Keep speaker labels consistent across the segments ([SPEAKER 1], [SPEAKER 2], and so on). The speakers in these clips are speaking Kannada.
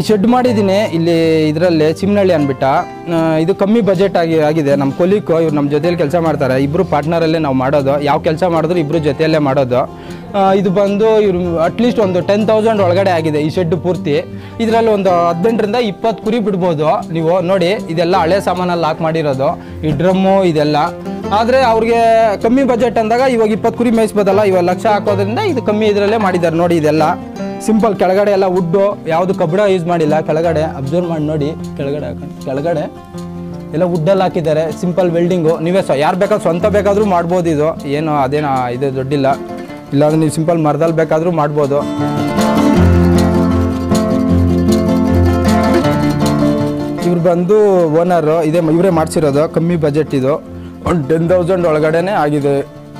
[SPEAKER 1] ಈ ಶೆಡ್ ಮಾಡಿದ್ದೀನಿ ಇಲ್ಲಿ ಇದರಲ್ಲಿ ಚಿಮ್ನಳ್ಳಿ ಅಂದ್ಬಿಟ್ಟ ಆ, ಇದು ಕಮ್ಮಿ ಬಜೆಟ್ ಆಗಿ ಆಗಿದೆ ನಮ್ಮ ಕೊಲೀಕು ಇವ್ರು ನಮ್ಮ ಜೊತೆಯಲ್ಲಿ ಕೆಲಸ ಮಾಡ್ತಾರೆ ಇಬ್ಬರು ಪಾರ್ಟ್ನರಲ್ಲೇ ನಾವು ಮಾಡೋದು ಯಾವ ಕೆಲಸ ಮಾಡಿದ್ರು ಇಬ್ಬರು ಜೊತೆಯಲ್ಲೇ ಮಾಡೋದು ಆ, ಇದು ಬಂದು ಇವ್ರು ಅಟ್ಲೀಸ್ಟ್ ಒಂದು ಟೆನ್ ತೌಸಂಡ್ ಒಳಗಡೆ ಆಗಿದೆ ಈ ಶೆಡ್ ಪೂರ್ತಿ ಇದರಲ್ಲಿ ಒಂದು ಹದಿನೆಂಟರಿಂದ ಇಪ್ಪತ್ತು ಕುರಿ ಬಿಡ್ಬೋದು ನೀವು ನೋಡಿ ಇದೆಲ್ಲ ಹಳೆ ಸಾಮಾನಲ್ಲಿ ಲಾಕ್ ಮಾಡಿರೋದು ಈ ಡ್ರಮ್ಮು ಇದೆಲ್ಲ ಆದರೆ ಅವ್ರಿಗೆ ಕಮ್ಮಿ ಬಜೆಟ್ ಅಂದಾಗ ಇವಾಗ ಇಪ್ಪತ್ತು ಕುರಿ ಮೇಯಿಸ್ಬೋದಲ್ಲ ಇವಾಗ ಲಕ್ಷ ಹಾಕೋದ್ರಿಂದ ಇದು ಕಮ್ಮಿ ಇದರಲ್ಲೇ ಮಾಡಿದ್ದಾರೆ ನೋಡಿ ಇದೆಲ್ಲ ಸಿಂಪಲ್ ಕೆಳಗಡೆ ಎಲ್ಲ ವುಡ್ಡು ಯಾವುದು ಕಬ್ಬಿಣ ಯೂಸ್ ಮಾಡಿಲ್ಲ ಕೆಳಗಡೆ ಅಬ್ಸರ್ವ್ ಮಾಡಿ ನೋಡಿ ಕೆಳಗಡೆ ಹಾಕೊಂಡು ಕೆಳಗಡೆ ಎಲ್ಲ ವುಡ್ಡಲ್ಲಿ ಹಾಕಿದ್ದಾರೆ ಸಿಂಪಲ್ ವೆಲ್ಡಿಂಗು ನೀವೇ ಸ್ವ ಯಾರು ಬೇಕಾದ್ರೂ ಸ್ವಂತ ಬೇಕಾದರೂ ಮಾಡ್ಬೋದು ಇದು ಏನು ಅದೇನು ಇದು ದೊಡ್ಡಿಲ್ಲ ಇಲ್ಲಾಂದ್ರೆ ನೀವು ಸಿಂಪಲ್ ಮರದಲ್ಲಿ ಬೇಕಾದರೂ ಮಾಡ್ಬೋದು ಇವ್ರು ಬಂದು ಓನರು ಇದೇ ಇವರೇ ಮಾಡಿಸಿರೋದು ಕಮ್ಮಿ ಬಜೆಟ್ ಇದು ಒಂದು ಟೆನ್ ತೌಸಂಡ್ ಒಳಗಡೆನೆ ಆಗಿದೆ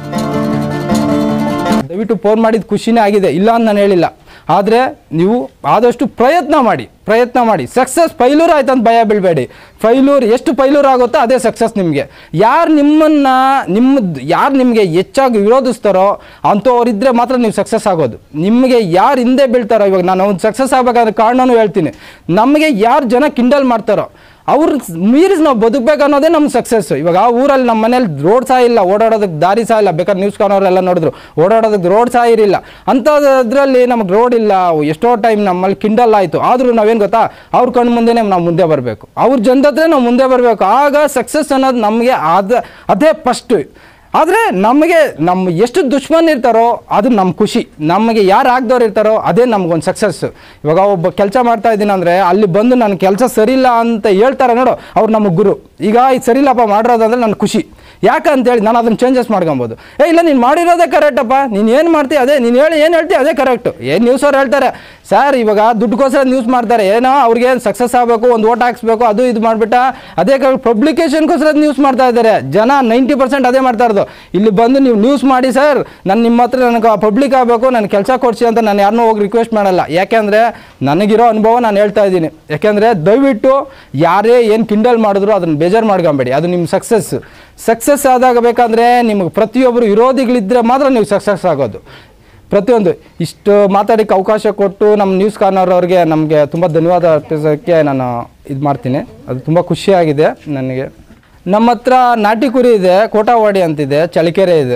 [SPEAKER 1] ದಯವಿಟ್ಟು ಫೋನ್ ಮಾಡಿದ ಖುಷಿನೇ ಆಗಿದೆ ಇಲ್ಲ ಅಂತ ನಾನು ಹೇಳಿಲ್ಲ ಆದರೆ ನೀವು ಆದಷ್ಟು ಪ್ರಯತ್ನ ಮಾಡಿ ಪ್ರಯತ್ನ ಮಾಡಿ ಸಕ್ಸಸ್ ಫೈಲೂರ್ ಆಯ್ತು ಅಂತ ಭಯ ಬೀಳಬೇಡಿ ಫೈಲೂರ್ ಎಷ್ಟು ಫೈಲೂರ್ ಆಗುತ್ತೋ ಅದೇ ಸಕ್ಸಸ್ ನಿಮಗೆ ಯಾರು ನಿಮ್ಮನ್ನು ನಿಮ್ಮದು ಯಾರು ನಿಮಗೆ ಹೆಚ್ಚಾಗಿ ವಿರೋಧಿಸ್ತಾರೋ ಅಂಥವ್ರಿದ್ದರೆ ಮಾತ್ರ ನೀವು ಸಕ್ಸಸ್ ಆಗೋದು ನಿಮಗೆ ಯಾರು ಹಿಂದೆ ಬೀಳ್ತಾರೋ ಇವಾಗ ನಾನು ಒಂದು ಸಕ್ಸಸ್ ಆಗಬೇಕಾದ್ರೆ ಕಾರಣನೂ ಹೇಳ್ತೀನಿ ನಮಗೆ ಯಾರು ಜನ ಕಿಂಡಲ್ ಮಾಡ್ತಾರೋ ಅವ್ರ ಮೀರಿಸಿ ನಾವು ಬದುಕಬೇಕು ಅನ್ನೋದೇ ನಮ್ಮ ಸಕ್ಸಸ್ ಇವಾಗ ಆ ಊರಲ್ಲಿ ನಮ್ಮ ಮನೇಲಿ ರೋಡ್ ಸಹ ಇಲ್ಲ ಓಡಾಡೋದಕ್ಕೆ ದಾರಿ ಸಹ ಇಲ್ಲ ಬೇಕಾದ್ರೆ ನ್ಯೂಸ್ ಕಾನವರೆಲ್ಲ ನೋಡಿದ್ರು ಓಡಾಡೋದಕ್ಕೆ ರೋಡ್ ಸಹ ಇರಿಲ್ಲ ಅಂಥದ್ರಲ್ಲಿ ನಮಗೆ ರೋಡ್ ಇಲ್ಲ ಎಷ್ಟೋ ಟೈಮ್ ನಮ್ಮಲ್ಲಿ ಕಿಂಡಲ್ ಆಯಿತು ಆದರೂ ನಾವೇನು ಗೊತ್ತಾ ಅವ್ರ ಕಣ್ಣು ಮುಂದೆನೇ ನಾವು ಮುಂದೆ ಬರಬೇಕು ಅವ್ರ ಜನದ ಹತ್ರ ನಾವು ಮುಂದೆ ಬರಬೇಕು ಆಗ ಸಕ್ಸಸ್ ಅನ್ನೋದು ನಮಗೆ ಅದ ಅದೇ ಫಸ್ಟು ಆದರೆ ನಮಗೆ ನಮ್ಮ ಎಷ್ಟು ದುಶ್ಮನ್ ಇರ್ತಾರೋ ಅದು ನಮ್ಮ ಖುಷಿ ನಮಗೆ ಯಾರು ಆಗ್ದವ್ರು ಇರ್ತಾರೋ ಅದೇ ನಮ್ಗೊಂದು ಸಕ್ಸಸ್ ಇವಾಗ ಒಬ್ಬ ಕೆಲಸ ಮಾಡ್ತಾ ಇದ್ದೀನಿ ಅಂದರೆ ಅಲ್ಲಿ ಬಂದು ನನ್ನ ಕೆಲಸ ಸರಿಯಿಲ್ಲ ಅಂತ ಹೇಳ್ತಾರೆ ನೋಡು ಅವ್ರು ನಮ್ಮ ಗುರು ಈಗ ಇದು ಸರಿಯಿಲ್ಲಪ್ಪ ಮಾಡಿರೋದಂದ್ರೆ ನನ್ನ ಖುಷಿ ಯಾಕಂತೇಳಿ ನಾನು ಅದನ್ನು ಚೇಂಜಸ್ ಮಾಡ್ಕೊಬೋದು ಏ ಇಲ್ಲ ನೀನು ಮಾಡಿರೋದೇ ಕರೆಕ್ಟಪ್ಪ ನೀನು ಏನು ಮಾಡ್ತೀಯ ಅದೇ ನೀನು ಹೇಳಿ ಏನು ಹೇಳ್ತೀಯ ಅದೇ ಕರೆಕ್ಟು ಏನು ನ್ಯೂಸ್ ಅವ್ರು ಹೇಳ್ತಾರೆ ಸರ್ ಇವಾಗ ದುಡ್ಡುಗೋಸ್ಕರ ನ್ಯೂಸ್ ಮಾಡ್ತಾರೆ ಏನೋ ಅವ್ರಿಗೆ ಸಕ್ಸಸ್ ಆಗಬೇಕು ಒಂದು ಓಟ್ ಹಾಕ್ಸ್ಬೇಕು ಅದು ಇದು ಮಾಡಿಬಿಟ್ಟ ಅದೇ ಪಬ್ಲಿಕೇಶನ್ಗೋಸ್ಕರ ನ್ಯೂಸ್ ಮಾಡ್ತಾ ಇದ್ದಾರೆ ಜನ ನೈಂಟಿ ಪರ್ಸೆಂಟ್ ಅದೇ ಮಾಡ್ತಾ ಇರೋದು ಇಲ್ಲಿ ಬಂದು ನೀವು ನ್ಯೂಸ್ ಮಾಡಿ ಸರ್ ನಾನು ನಿಮ್ಮ ಹತ್ರ ನನಗೆ ಪಬ್ಲಿಕ್ ಆಗಬೇಕು ನನ್ನ ಕೆಲಸ ಕೊಡಿಸಿ ಅಂತ ನಾನು ಯಾರನ್ನೂ ಹೋಗಿ ರಿಕ್ವೆಸ್ಟ್ ಮಾಡಲ್ಲ ಯಾಕೆಂದರೆ ನನಗಿರೋ ಅನುಭವ ನಾನು ಹೇಳ್ತಾ ಇದ್ದೀನಿ ಯಾಕೆಂದರೆ ದಯವಿಟ್ಟು ಯಾರೇ ಏನು ಕಿಂಡಲ್ ಮಾಡಿದ್ರು ಅದನ್ನು ಬೇಜಾರು ಮಾಡ್ಕೊಬೇಡಿ ಅದು ನಿಮ್ಮ ಸಕ್ಸಸ್ ಸಕ್ಸಸ್ ಆದಾಗ ಬೇಕಂದರೆ ನಿಮಗೆ ಪ್ರತಿಯೊಬ್ಬರು ವಿರೋಧಿಗಳಿದ್ದರೆ ಮಾತ್ರ ನೀವು ಸಕ್ಸಸ್ ಆಗೋದು ಪ್ರತಿಯೊಂದು ಇಷ್ಟು ಮಾತಾಡೋಕ್ಕೆ ಅವಕಾಶ ಕೊಟ್ಟು ನಮ್ಮ ನ್ಯೂಸ್ ಕಾರ್ನರ್ ಅವ್ರಿಗೆ ನಮಗೆ ತುಂಬ ಧನ್ಯವಾದ ಅರ್ಪಿಸೋಕ್ಕೆ ನಾನು ಇದು ಮಾಡ್ತೀನಿ ಅದು ತುಂಬ ಖುಷಿಯಾಗಿದೆ ನನಗೆ ನಮ್ಮ ಹತ್ರ ನಾಟಿ ಕುರಿ ಇದೆ ಕೋಟಾವಾಡಿ ಅಂತಿದೆ ಚಳಿಕೆರೆ ಇದೆ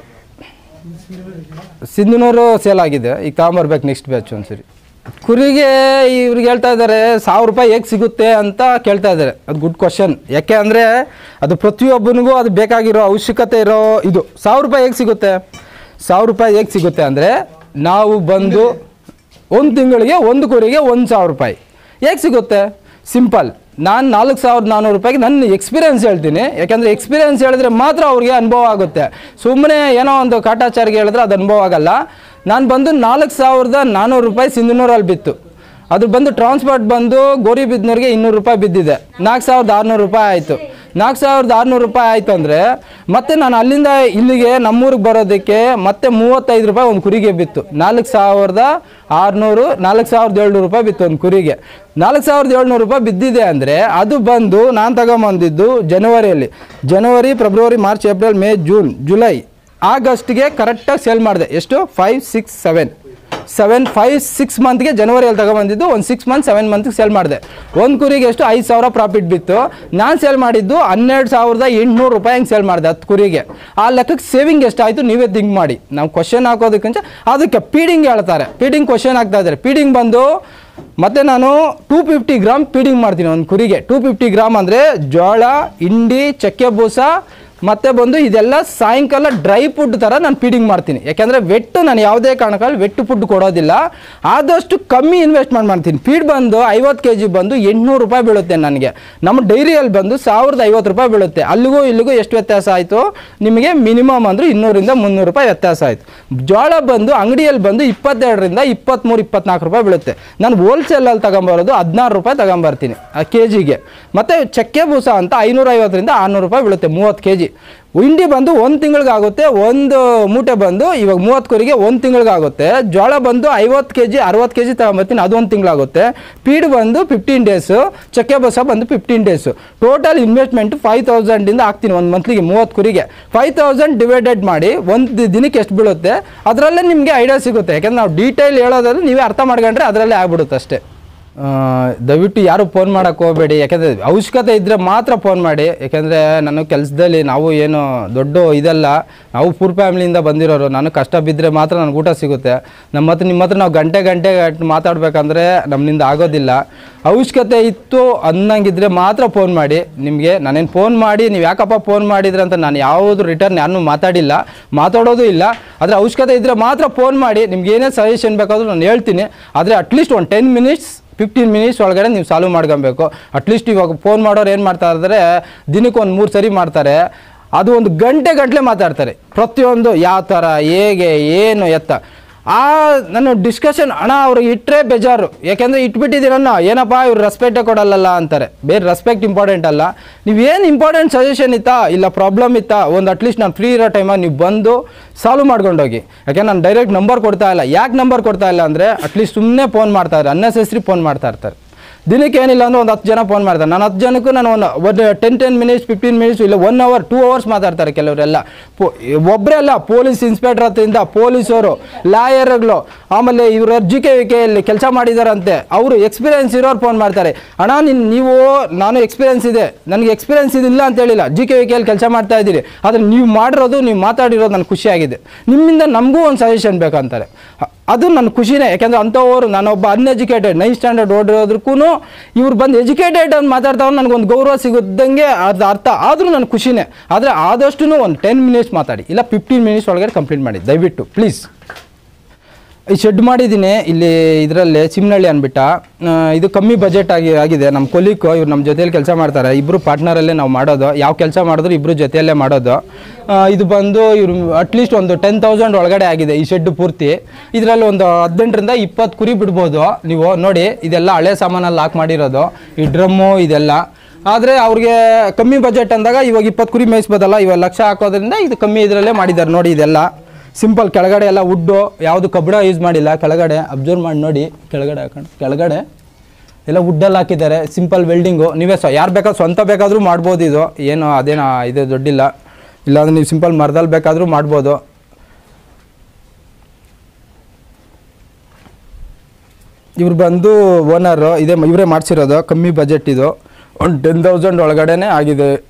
[SPEAKER 1] ಸಿಂಧನೂರು ಸೇಲ್ ಆಗಿದೆ ಈಗ ತಗೊಂಬರ್ಬೇಕು ನೆಕ್ಸ್ಟ್ ಬ್ಯಾಚ್ ಒಂದ್ಸರಿ ಕುರಿಗೆ ಇವ್ರಿಗೆ ಹೇಳ್ತಾ ಇದ್ದಾರೆ ಸಾವಿರ ರೂಪಾಯಿ ಹೇಗೆ ಸಿಗುತ್ತೆ ಅಂತ ಕೇಳ್ತಾ ಇದ್ದಾರೆ ಅದು ಗುಡ್ ಕ್ವಶನ್ ಯಾಕೆ ಅಂದರೆ ಅದು ಪ್ರತಿಯೊಬ್ಬನಿಗೂ ಅದು ಬೇಕಾಗಿರೋ ಅವಶ್ಯಕತೆ ಇರೋ ಇದು ಸಾವಿರ ರೂಪಾಯಿ ಹೇಗೆ ಸಿಗುತ್ತೆ ಸಾವಿರ ರೂಪಾಯಿ ಹೇಗೆ ಸಿಗುತ್ತೆ ಅಂದರೆ ನಾವು ಬಂದು ಒಂದು ತಿಂಗಳಿಗೆ ಒಂದು ಕುರಿಗೆ ಒಂದು ಸಾವಿರ ರೂಪಾಯಿ ಹೇಗೆ ಸಿಗುತ್ತೆ ಸಿಂಪಲ್ ನಾನು ನಾಲ್ಕು ಸಾವಿರದ ನಾನ್ನೂರು ರೂಪಾಯಿಗೆ ನನ್ನ ಎಕ್ಸ್ಪೀರಿಯನ್ಸ್ ಹೇಳ್ತೀನಿ ಯಾಕಂದರೆ ಎಕ್ಸ್ಪೀರಿಯನ್ಸ್ ಹೇಳಿದ್ರೆ ಮಾತ್ರ ಅವ್ರಿಗೆ ಅನುಭವ ಆಗುತ್ತೆ ಸುಮ್ಮನೆ ಏನೋ ಒಂದು ಕಾಟಾಚಾರಿಗೆ ಹೇಳಿದ್ರೆ ಅದು ಅನುಭವ ಆಗಲ್ಲ ನಾನು ಬಂದು ನಾಲ್ಕು ಸಾವಿರದ ನಾನ್ನೂರು ರೂಪಾಯಿ ಸಿಂಧನೂರಲ್ಲಿ ಬಿತ್ತು ಅದು ಬಂದು ಟ್ರಾನ್ಸ್ಪೋರ್ಟ್ ಬಂದು ಗೋರಿಬಿದ್ನೂರಿಗೆ ಇನ್ನೂರು ರೂಪಾಯಿ ಬಿದ್ದಿದೆ ನಾಲ್ಕು ಸಾವಿರದ ಆರುನೂರು ರೂಪಾಯಿ ಆಯಿತು ನಾಲ್ಕು ಸಾವಿರದ ಆರುನೂರು ರೂಪಾಯಿ ಆಯಿತು ಅಂದರೆ ಮತ್ತೆ ನಾನು ಅಲ್ಲಿಂದ ಇಲ್ಲಿಗೆ ನಮ್ಮೂರಿಗೆ ಬರೋದಕ್ಕೆ ಮತ್ತೆ ಮೂವತ್ತೈದು ರೂಪಾಯಿ ಒಂದು ಕುರಿಗೆ ಬಿತ್ತು ನಾಲ್ಕು ಸಾವಿರದ ಆರುನೂರು ನಾಲ್ಕು ಸಾವಿರದ ಏಳ್ನೂರು ರೂಪಾಯಿ ಬಿತ್ತು ಒಂದು ಕುರಿಗೆ ನಾಲ್ಕು ಸಾವಿರದ ಏಳ್ನೂರು ರೂಪಾಯಿ ಬಿದ್ದಿದೆ ಅಂದರೆ ಅದು ಬಂದು ನಾನು ತಗೊಂಬಂದಿದ್ದು ಜನವರಿಯಲ್ಲಿ ಜನವರಿ ಫೆಬ್ರವರಿ March April May June July ಆಗಸ್ಟ್ಗೆ ಕರೆಕ್ಟಾಗಿ ಸೇಲ್ ಮಾಡಿದೆ ಎಷ್ಟು five six seven seven five six ಮಂತ್ಗೆ ಜನವರಿಯಲ್ಲಿ ತಗೊಬಂದಿದ್ದು ಒಂದು ಸಿಕ್ಸ್ ಮಂತ್ ಸೆವೆನ್ ಮಂತ್ಗೆ ಸೇಲ್ ಮಾಡಿದೆ ಒಂದು ಕುರಿಗೆ ಎಷ್ಟು ಐದು ಸಾವಿರ ಪ್ರಾಫಿಟ್ ಬಿತ್ತು ನಾನು ಸೇಲ್ ಮಾಡಿದ್ದು ಹನ್ನೆರಡು ಸಾವಿರದ ಎಂಟುನೂರು ರೂಪಾಯಿ ಹಂಗೆ ಸೇಲ್ ಮಾಡಿದೆ ಹತ್ತು ಕುರಿಗೆ ಆ ಲೆಕ್ಕಕ್ಕೆ ಸೇವಿಂಗ್ ಎಷ್ಟಾಯಿತು ನೀವೇ ಥಿಂಕ್ ಮಾಡಿ ನಾವು ಕ್ವಶನ್ ಹಾಕೋದಕ್ಕಿಂತ ಅದಕ್ಕೆ ಪೀಡಿಂಗ್ ಹೇಳ್ತಾರೆ ಪೀಡಿಂಗ್ ಕ್ವಶನ್ ಹಾಕ್ತಾ ಇದ್ದಾರೆ ಪೀಡಿಂಗ್ ಬಂದು ಮತ್ತು ನಾನು ಟೂ ಫಿಫ್ಟಿ ಗ್ರಾಮ್ ಫೀಡಿಂಗ್ ಮಾಡ್ತೀನಿ ಒಂದು ಕುರಿಗೆ ಟೂ ಫಿಫ್ಟಿ ಗ್ರಾಮ್ ಅಂದರೆ ಜೋಳ ಹಿಂಡಿ ಚಕ್ಕೆ ಬೂಸ ಮತ್ತೆ ಬಂದು ಇದೆಲ್ಲ ಸಾಯಂಕಾಲ ಡ್ರೈ ಫುಡ್ ಥರ ನಾನು ಫೀಡಿಂಗ್ ಮಾಡ್ತೀನಿ ಯಾಕೆಂದರೆ ವೆಟ್ಟು ನಾನು ಯಾವುದೇ ಕಾರಣಕ್ಕಲ್ಲಿ ವೆಟ್ಟು ಫುಡ್ ಕೊಡೋದಿಲ್ಲ ಆದಷ್ಟು ಕಮ್ಮಿ ಇನ್ವೆಸ್ಟ್ಮೆಂಟ್ ಮಾಡ್ತೀನಿ ಫೀಡ್ ಬಂದು ಐವತ್ತು ಕೆ ಜಿ ಬಂದು ಎಂಟುನೂರು ರೂಪಾಯಿ ಬೀಳುತ್ತೆ ನನಗೆ ನಮ್ಮ ಡೈರಿಯಲ್ಲಿ ಬಂದು ಸಾವಿರದ ಐವತ್ತು ರೂಪಾಯಿ ಬೀಳುತ್ತೆ ಅಲ್ಲಿಗೂ ಇಲ್ಲಿಗೂ ಎಷ್ಟು ವ್ಯತ್ಯಾಸ ಆಯಿತು ನಿಮಗೆ ಮಿನಿಮಮ್ ಅಂದರೆ ಇನ್ನೂರಿಂದ ಮುನ್ನೂರು ರೂಪಾಯಿ ವ್ಯತ್ಯಾಸ ಆಯಿತು ಜೋಳ ಬಂದು ಅಂಗಡಿಯಲ್ಲಿ ಬಂದು ಇಪ್ಪತ್ತೆರಡರಿಂದ ಇಪ್ಪತ್ತ್ಮೂರು ಇಪ್ಪತ್ನಾಲ್ಕು ರೂಪಾಯಿ ಬೀಳುತ್ತೆ ನಾನು ಹೋಲ್ಸೇಲಲ್ಲಿ ತಗೊಂಬರೋದು ಹದಿನಾರು ರೂಪಾಯಿ ತಗೊಂಬರ್ತೀನಿ ಆ ಕೆ ಜಿಗೆ ಮತ್ತು ಚಕ್ಕೆ ಬೂಸ ಅಂತ ಐನೂರೈವತ್ತರಿಂದ ಆರುನೂರು ರೂಪಾಯಿ ಬೀಳುತ್ತೆ ಮೂವತ್ತು ಕೆ ಜಿ ಹಿಂಡಿ ಬಂದು ಒಂದು ತಿಂಗಳಿಗಾಗುತ್ತೆ ಒಂದು ಮೂಟೆ ಬಂದು ಇವಾಗ ಮೂವತ್ತು ಕುರಿಗೆ ಒಂದು ತಿಂಗಳಿಗಾಗುತ್ತೆ ಜೋಳ ಬಂದು ಐವತ್ತು ಕೆ ಜಿ ಅರವತ್ತು ಕೆ ಜಿ ತಗೊಂಬರ್ತೀನಿ ಅದು ಒಂದು ತಿಂಗಳಾಗುತ್ತೆ ಪೀಡ್ ಬಂದು ಫಿಫ್ಟೀನ್ ಡೇಸು ಚಕ್ಕೆ ಬಸ ಬಂದು fifteen days total investment five ತೌಸಂಡಿಂದ ಹಾಕ್ತೀನಿ ಒಂದು ಮಂತ್ಲಿಗೆ ಮೂವತ್ತು ಕುರಿಗೆ ಫೈವ್ ತೌಸಂಡ್ ಡಿವೈಡೆಡ್ ಮಾಡಿ ಒಂದು ದಿನಕ್ಕೆ ಎಷ್ಟು ಬೀಳುತ್ತೆ ಅದರಲ್ಲೇ ನಿಮಗೆ ಐಡಿಯಾ ಸಿಗುತ್ತೆ ಯಾಕಂದ್ರೆ ನಾವು ಡೀಟೇಲ್ ಹೇಳೋದಾದ್ರೆ ನೀವೇ ಅರ್ಥ ಮಾಡ್ಕೊಂಡ್ರೆ ಅದರಲ್ಲೇ ಆಗ್ಬಿಡುತ್ತೆ ಅಷ್ಟೇ ಆ, ದಯವಿಟ್ಟು ಯಾರು ಫೋನ್ ಮಾಡೋಕ್ಕೆ ಹೋಗಬೇಡಿ ಯಾಕೆಂದರೆ ಅವಶ್ಯಕತೆ ಇದ್ದರೆ ಮಾತ್ರ ಫೋನ್ ಮಾಡಿ ಯಾಕೆಂದರೆ ನಾನು ಕೆಲಸದಲ್ಲಿ ನಾವು ಏನು ದೊಡ್ಡ ಇದಲ್ಲ ನಾವು ಪೂರ್ ಫ್ಯಾಮಿಲಿಯಿಂದ ಬಂದಿರೋರು ನಾನು ಕಷ್ಟ ಬಿದ್ದರೆ ಮಾತ್ರ ನನಗೆ ಊಟ ಸಿಗುತ್ತೆ ನಮ್ಮ ಹತ್ರ ನಿಮ್ಮ ಹತ್ರ ನಾವು ಗಂಟೆ ಗಂಟೆ ಮಾತಾಡಬೇಕಂದ್ರೆ ನಮ್ಮಿಂದ ಆಗೋದಿಲ್ಲ ಅವಶ್ಯಕತೆ ಇತ್ತು ಅನ್ನಂಗಿದ್ರೆ ಮಾತ್ರ ಫೋನ್ ಮಾಡಿ ನಿಮಗೆ ನಾನೇನು ಫೋನ್ ಮಾಡಿ ನೀವು ಯಾಕಪ್ಪ ಫೋನ್ ಮಾಡಿದ್ರೆ ಅಂತ ನಾನು ಯಾವುದು ರಿಟರ್ನ್ ಯಾರನ್ನೂ ಮಾತಾಡಿಲ್ಲ ಮಾತಾಡೋದು ಇಲ್ಲ ಆದರೆ ಅವಶ್ಯಕತೆ ಇದ್ದರೆ ಮಾತ್ರ ಫೋನ್ ಮಾಡಿ ನಿಮ್ಗೆ ಏನೇ ಸಜೆಷನ್ ಬೇಕಾದರೂ ನಾನು ಹೇಳ್ತೀನಿ ಆದರೆ ಅಟ್ಲೀಸ್ಟ್ ಒಂದು ಟೆನ್ ಮಿನಿಟ್ಸ್ ಫಿಫ್ಟೀನ್ ಮಿನಿಟ್ಸ್ ಒಳಗಡೆ ನೀವು ಸಾಲ್ವ್ ಮಾಡ್ಕೊಬೇಕು ಅಟ್ಲೀಸ್ಟ್ ಇವಾಗ ಫೋನ್ ಮಾಡೋರು ಏನು ಮಾಡ್ತಾ ಇದ್ದಾರೆ ದಿನಕ್ಕೆ ಒಂದು ಮೂರು ಸರಿ ಮಾಡ್ತಾರೆ ಅದು ಒಂದು ಗಂಟೆ ಗಂಟಲೆ ಮಾತಾಡ್ತಾರೆ ಪ್ರತಿಯೊಂದು ಯಾವ ಥರ ಹೇಗೆ ಏನು ಎತ್ತ ಆ ನಾನು ಡಿಸ್ಕಷನ್ ಹಣ ಅವ್ರಿಗೆ ಇಟ್ಟರೆ ಬೇಜಾರು ಯಾಕೆಂದರೆ ಇಟ್ಬಿಟ್ಟಿದ್ದೀರನ್ನ ಏನಪ್ಪ ಇವ್ರು ರೆಸ್ಪೆಕ್ಟೇ ಕೊಡಲ್ಲಲ್ಲ ಅಂತಾರೆ ಬೇರೆ ರೆಸ್ಪೆಕ್ಟ್ ಇಂಪಾರ್ಟೆಂಟ್ ಅಲ್ಲ ನೀವೇನು ಇಂಪಾರ್ಟೆಂಟ್ ಸಜೆಷನ್ ಇತ್ತಾ ಇಲ್ಲ ಪ್ರಾಬ್ಲಮ್ ಇತ್ತಾ ಒಂದು ಅಟ್ಲೀಸ್ಟ್ ನಾನು ಫ್ರೀ ಇರೋ ಟೈಮಲ್ಲಿ ನೀವು ಬಂದು ಸಾಲ್ವ್ ಮಾಡ್ಕೊಂಡೋಗಿ ಯಾಕೆ ನಾನು ಡೈರೆಕ್ಟ್ ನಂಬರ್ ಕೊಡ್ತಾ ಇಲ್ಲ ಯಾಕೆ ನಂಬರ್ ಕೊಡ್ತಾ ಇಲ್ಲ ಅಂದರೆ ಅಟ್ಲೀಸ್ಟ್ ಸುಮ್ಮನೆ ಫೋನ್ ಮಾಡ್ತಾ ಇದ್ದಾರೆ ಅನ್ನೆಸೆಸ್ರಿ ಫೋನ್ ಮಾಡ್ತಾ ಇರ್ತಾರೆ ದಿನಕ್ಕೆ ಏನಿಲ್ಲ ಅಂದ್ರೆ ಒಂದು ಹತ್ತು ಜನ ಫೋನ್ ಮಾಡ್ತಾರೆ ನಾನು ಹತ್ತು ಜನಕ್ಕೂ ನಾನು ಒಂದು ಒಂದು ten ten minutes fifteen minutes ಇಲ್ಲ ಒನ್ ಅವರ್ ಟೂ ಅವರ್ಸ್ ಮಾತಾಡ್ತಾರೆ ಕೆಲವರೆಲ್ಲ ಪೋ ಒಬ್ಬರೇ ಅಲ್ಲ ಪೊಲೀಸ್ ಇನ್ಸ್ಪೆಕ್ಟರ್ ಹತ್ತಿಂದ ಪೊಲೀಸವರು ಲಾಯರ್ಗಳು ಆಮೇಲೆ ಇವರು ಜಿ ಕೆ ವಿ ಕೆಯಲ್ಲಿ ಕೆಲಸ ಮಾಡಿದಾರಂತೆ ಅವರು ಎಕ್ಸ್ಪೀರಿಯನ್ಸ್ ಇರೋರು ಫೋನ್ ಮಾಡ್ತಾರೆ ಅಣ್ಣ ನಿನ್ ನೀವು ನಾನು ಎಕ್ಸ್ಪೀರಿಯನ್ಸ್ ಇದೆ ನನಗೆ ಎಕ್ಸ್ಪೀರಿಯನ್ಸ್ ಇದಿಲ್ಲ ಅಂತ ಹೇಳಿಲ್ಲ ಜಿ ಕೆ ವಿ ಕೆಯಲ್ಲಿ ಕೆಲಸ ಮಾಡ್ತಾ ಇದ್ದೀರಿ ಆದರೆ ನೀವು ಮಾಡಿರೋದು ನೀವು ಮಾತಾಡಿರೋದು ನನಗೆ ಖುಷಿಯಾಗಿದೆ ನಿಮ್ಮಿಂದ ನಮಗೂ ಒಂದು ಸಜೆಷನ್ ಬೇಕಂತಾರೆ ಅ- ಅದು ನನ್ನ ಖುಷಿನೇ ಯಾಕೆಂದ್ರೆ ಅಂಥವ್ರು ನಾನೊಬ್ಬ ಅನ್ಎಜುಕೇಟೆಡ್ ನೈನ್ ಸ್ಟ್ಯಾಂಡರ್ಡ್ ಓಡಿರೋದಕ್ಕೂ ಇವ್ರು ಬಂದು ಎಜುಕೇಟೆಡ್ ಅಂತ ಮಾತಾಡ್ತಾವ್ ನನಗೊಂದು ಗೌರವ ಸಿಗುತ್ತಂಗೆ ಅದು ಅರ್ಥ ಆದರೂ ನನ್ನ ಖುಷಿನೇ ಆದರೆ ಆದಷ್ಟು ಒಂದು ಟೆನ್ ಮಿನಿಟ್ಸ್ ಮಾತಾಡಿ ಇಲ್ಲ ಫಿಫ್ಟೀನ್ ಮಿನಿಟ್ಸ್ ಒಳಗಡೆ ಕಂಪ್ಲೀಟ್ ಮಾಡಿ ದಯವಿಟ್ಟು ಪ್ಲೀಸ್ ಈ ಶೆಡ್ ಮಾಡಿದ್ದೀನಿ ಇಲ್ಲಿ ಇದರಲ್ಲಿ ಚಿಮ್ನಳ್ಳಿ ಅಂದ್ಬಿಟ್ಟ ಆ, ಇದು ಕಮ್ಮಿ ಬಜೆಟ್ ಆಗಿ ಆಗಿದೆ ನಮ್ಮ ಕೊಲೀಕು ಇವ್ರು ನಮ್ಮ ಜೊತೆಯಲ್ಲಿ ಕೆಲಸ ಮಾಡ್ತಾರೆ ಇಬ್ಬರು ಪಾರ್ಟ್ನರಲ್ಲೇ ನಾವು ಮಾಡೋದು ಯಾವ ಕೆಲಸ ಮಾಡಿದ್ರು ಇಬ್ಬರು ಜೊತೆಯಲ್ಲೇ ಮಾಡೋದು ಆ, ಇದು ಬಂದು ಇವ್ರು ಅಟ್ಲೀಸ್ಟ್ ಒಂದು ಟೆನ್ ತೌಸಂಡ್ ಒಳಗಡೆ ಆಗಿದೆ ಈ ಶೆಡ್ ಪೂರ್ತಿ ಇದರಲ್ಲಿ ಒಂದು ಹದಿನೆಂಟರಿಂದ ಇಪ್ಪತ್ತು ಕುರಿ ಬಿಡ್ಬೋದು ನೀವು ನೋಡಿ ಇದೆಲ್ಲ ಹಳೆ ಸಾಮಾನಲ್ಲಿ ಹಾಕಿ ಮಾಡಿರೋದು ಈ ಡ್ರಮ್ಮು ಇದೆಲ್ಲ ಆದರೆ ಅವ್ರಿಗೆ ಕಮ್ಮಿ ಬಜೆಟ್ ಅಂದಾಗ ಇವಾಗ ಇಪ್ಪತ್ತು ಕುರಿ ಮೇಯಿಸ್ಬೋದಲ್ಲ ಇವಾಗ ಲಕ್ಷ ಹಾಕೋದ್ರಿಂದ ಇದು ಕಮ್ಮಿ ಇದರಲ್ಲೇ ಮಾಡಿದ್ದಾರೆ ನೋಡಿ ಇದೆಲ್ಲ ಸಿಂಪಲ್ ಕೆಳಗಡೆ ಎಲ್ಲ ವುಡ್ಡು ಯಾವುದು ಕಬ್ಬಣ ಯೂಸ್ ಮಾಡಿಲ್ಲ ಕೆಳಗಡೆ ಅಬ್ಸರ್ವ್ ಮಾಡಿ ನೋಡಿ ಕೆಳಗಡೆ ಹಾಕೊಂಡು ಕೆಳಗಡೆ ಎಲ್ಲ ವುಡ್ಡಲ್ಲಿ ಹಾಕಿದ್ದಾರೆ ಸಿಂಪಲ್ ವೆಲ್ಡಿಂಗು ನೀವೇ ಸ್ವ ಯಾರು ಬೇಕಾದ್ರೂ ಸ್ವಂತ ಬೇಕಾದರೂ ಮಾಡ್ಬೋದು ಇದು ಏನು ಅದೇನು ಇದು ದೊಡ್ಡಿಲ್ಲ ಇಲ್ಲಾಂದ್ರೆ ನೀವು ಸಿಂಪಲ್ ಮರದಲ್ಲಿ ಬೇಕಾದರೂ ಮಾಡ್ಬೋದು ಇವ್ರು ಬಂದು ಓನರು ಇದೇ ಇವರೇ ಮಾಡಿಸಿರೋದು ಕಮ್ಮಿ ಬಜೆಟ್ ಇದು ಒಂದು ಟೆನ್ ತೌಸಂಡ್ ಒಳಗಡೆನೇ ಆಗಿದೆ